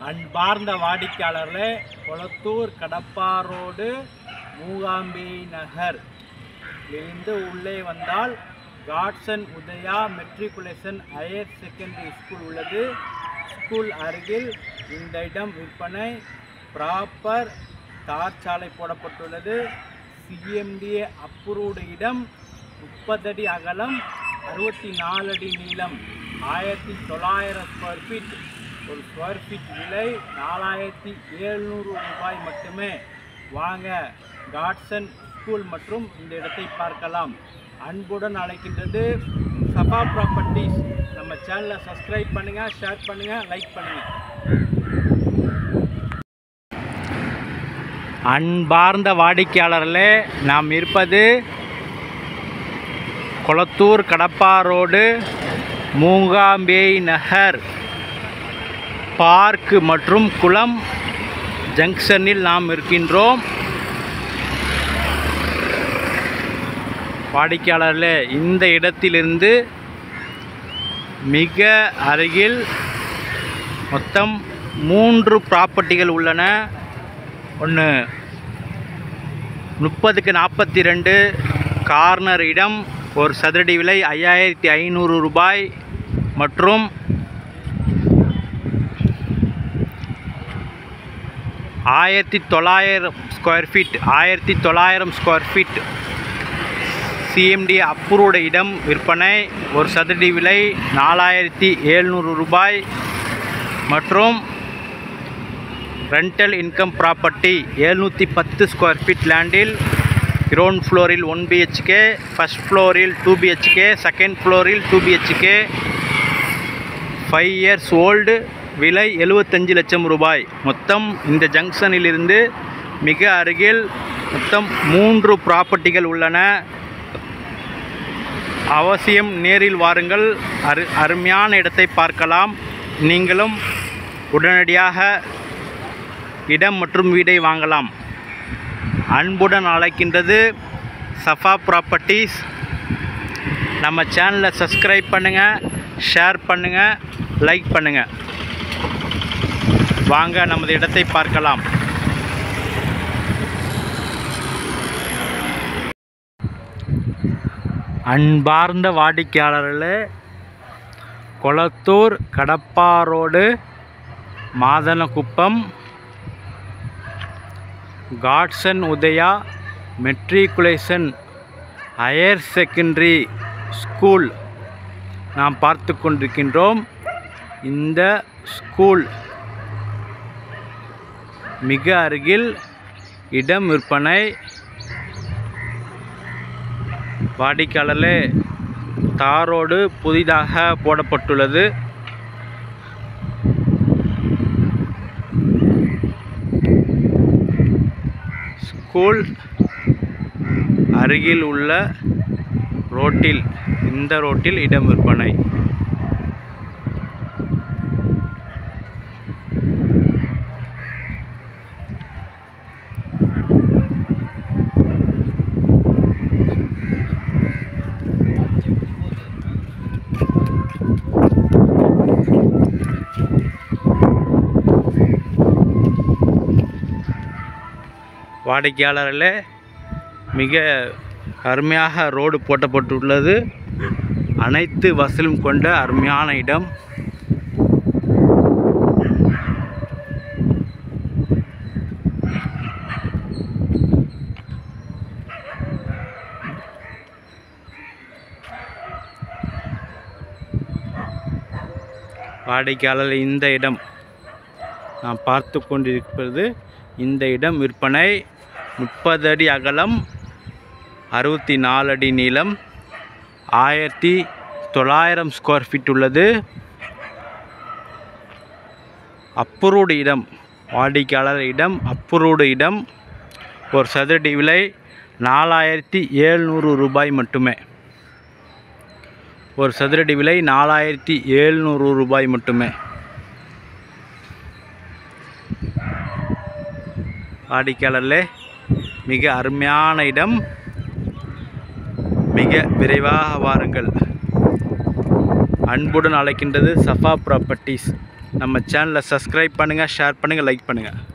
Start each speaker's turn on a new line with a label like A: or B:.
A: அன்பார்ந்த வாடிக்கையாளர்களே கொளத்தூர் கடப்பா ரோடு மூகாம்பி நகர் இருந்து உள்ளே வந்தால் Godson Udaya matriculation higher secondary school உள்ளது ஸ்கூல் அருகில் இந்த இடம் விற்பனை ப்ராப்பர் தார் சாலை போடப்பட்டுள்ளது சிஎம்டிஏ அப்ரூவ்டு இடம் முப்பதடி அகலம் அறுபத்தி நாலு அடி நீளம் ஆயிரத்தி தொள்ளாயிரம் ஸ்கொயர் ஃபீட் ஒரு ஸ்கொயர் ஃபீட் விலை நாலாயிரத்தி எழுநூறு ரூபாய் மட்டுமே வாங்க காட்சன் ஸ்கூல் மற்றும் இந்த இடத்தை பார்க்கலாம் அன்புடன் அழைக்கின்றது சபா ப்ராப்பர்ட்டிஸ் நம்ம சேனலை சப்ஸ்கிரைப் பண்ணுங்கள் ஷேர் பண்ணுங்கள் லைக் பண்ணுங்கள் அன்பார்ந்த வாடிக்கையாளர்களே நாம் இருப்பது கொளத்தூர் கடப்பா ரோடு மூங்காம்பேய் நகர் பார்க் மற்றும் குளம் ஜங்ஷனில் நாம் இருக்கின்றோம் வாடிக்கையாளர்களே இந்த இடத்திலிருந்து மிக அருகில் மொத்தம் மூன்று ப்ராப்பர்ட்டிகள் உள்ளன ஒன்று முப்பதுக்கு நாற்பத்தி ரெண்டு கார்னர் இடம் ஒரு சதுரடி விலை ஐயாயிரத்தி ஐநூறு ரூபாய் மற்றும் ஆயிரத்தி தொள்ளாயிரம் ஸ்கொயர் ஃபீட் ஆயிரத்தி தொள்ளாயிரம் ஸ்கொயர் ஃபீட் சிஎம்டி அப்ரூவ்டு இடம் விற்பனை ஒரு சதுரடி விலை நாலாயிரத்தி எழுநூறு ரூபாய் மற்றும் ரெண்டல் இன்கம் ப்ராப்பர்ட்டி எழுநூற்றி பத்து ஸ்கொயர் ஃபீட் லேண்டில் கிரவுண்ட் ஃப்ளோரில் ஒன் பிஹெச்கே ஃபஸ்ட் ஃப்ளோரில் டூ பிஹெச்கே செகண்ட் ஃப்ளோரில் two BHK five years old விலை எழுபத்தஞ்சு லட்சம் ரூபாய் மொத்தம் இந்த ஜங்ஷனிலிருந்து மிக அருகில் மொத்தம் மூன்று ப்ராப்பர்ட்டிகள் உள்ளன அவசியம் நேரில் வாருங்கள் அரு அருமையான இடத்தை பார்க்கலாம் நீங்களும் உடனடியாக இடம் மற்றும் வீடை வாங்கலாம் அன்புடன் அழைக்கின்றது சஃபா ப்ராப்பர்ட்டிஸ் நம்ம சேனலை சப்ஸ்கிரைப் பண்ணுங்கள் ஷேர் பண்ணுங்கள் லைக் பண்ணுங்கள் வாங்க நமது இடத்தை பார்க்கலாம் அன்பார்ந்த வாடிக்கையாளர்களே Kolathur Kadappa road Madhanakuppam Godson Udaya matriculation higher secondary school நாம் பார்த்து கொண்டிருக்கின்றோம் இந்த ஸ்கூல் மிக அருகில் இடம் விற்பனை வாடிக்கையாளர்களே தாரோடு புதிதாக போடப்பட்டுள்ளது ஸ்கூல் அருகில் உள்ள ரோட்டில் இந்த ரோட்டில் இடம் விற்பனை வாடிக்கையாளர்களே மிக அருமையாக ரோடு போட்டப்பட்டுள்ளது அனைத்து வசலும் கொண்ட அருமையான இடம் வாடிக்கையாளர் இந்த இடம் நாம் பார்த்து கொண்டிருப்பது இந்த இடம் விற்பனை முப்பது அடி அகலம் அறுபத்தி நாலு அடி நீளம் ஆயிரத்தி தொள்ளாயிரம் ஸ்கொயர் ஃபீட் உள்ளது அப்ரூவ்டு இடம் வாடிக்கையாளர் இடம் அப்ரூவ்டு இடம் ஒரு சதுரடி விலை நாலாயிரத்தி எழுநூறு ரூபாய் மட்டுமே ஒரு சதுரடி விலை நாலாயிரத்தி எழுநூறு ரூபாய் மட்டுமே வாடிக்கையாளர்களே மிக அருமையான இடம் மிக விரைவாக வாருங்கள் அன்புடன் அழைக்கின்றது சஃபா ப்ராப்பர்ட்டிஸ் நம்ம சேனலை சப்ஸ்கிரைப் பண்ணுங்கள் ஷேர் பண்ணுங்கள் லைக் பண்ணுங்கள்